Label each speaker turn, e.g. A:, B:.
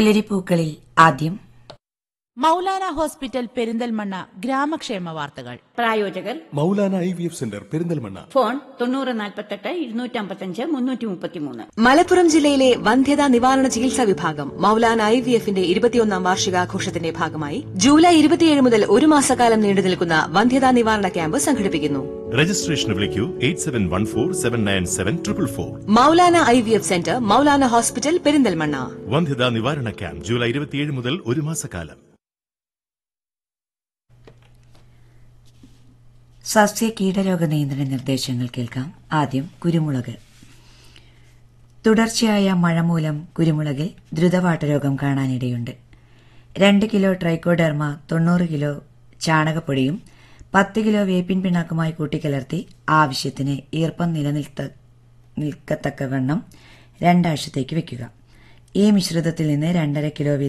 A: പുലരിപ്പൂക്കളിൽ ആദ്യം
B: മൗലാന ഹോസ്പിറ്റൽ പെരിന്തൽമണ്ണ ഗ്രാമക്ഷേമ വാർത്തകൾ
C: പ്രായോജകർ
D: Maulana I V F centre Perinthalmanna
C: phone തൊണ്ണൂറ് നാൽപ്പത്തെട്ട് ഇരുന്നൂറ്റമ്പത്തഞ്ച് മുന്നൂറ്റി മുപ്പത്തിമൂന്ന്
E: മലപ്പുറം ജില്ലയിലെ വന്ധ്യതാ നിവാരണ ചികിത്സാ വിഭാഗം മൌലാന ഐ വി എഫിന്റെ ഇരുപത്തിയൊന്നാം വാർഷികാഘോഷത്തിന്റെ ഭാഗമായി ജൂലൈ ഇരുപത്തിയേഴ് മുതൽ ഒരു മാസക്കാലം നീണ്ടു നിൽക്കുന്ന വന്ധ്യതാ നിവാരണ ക്യാമ്പ് സംഘടിപ്പിക്കുന്നു
F: രജിസ്ട്രേഷന് വിളിക്കൂ eight seven one four seven nine seven triple four
E: Maulana I V F centre Maulana hospital Perinthalmanna
F: വന്ധ്യതാ നിവാരണ ക്യാമ്പ് ജൂലൈ ഇരുപത്തിയേഴ് മുതൽ ഒരു മാസക്കാലം
A: സസ്യ കീടരോഗ നിയന്ത്രണ നിർദ്ദേശങ്ങൾ കേൾക്കാം ആദ്യം കുരുമുളക് തുടർച്ചയായ മഴ മൂലം കുരുമുളകിൽ ദ്രുതവാട്ടരോഗം കാണാനിടയുണ്ട് രണ്ട് കിലോ ട്രൈക്കോഡെർമ തൊണ്ണൂറ് കിലോ ചാണകപ്പൊടിയും പത്ത് കിലോ വേപ്പിൻ പിണ്ണാക്കുമായി കൂട്ടിക്കലർത്തി ആവശ്യത്തിന് ഈർപ്പം നിലനിൽത്ത നിൽക്കത്തക്കവണ്ണം രണ്ടാഴ്ചത്തേക്ക് വെക്കുക ഈ മിശ്രിതത്തിൽ നിന്ന് രണ്ടര കിലോ വീതം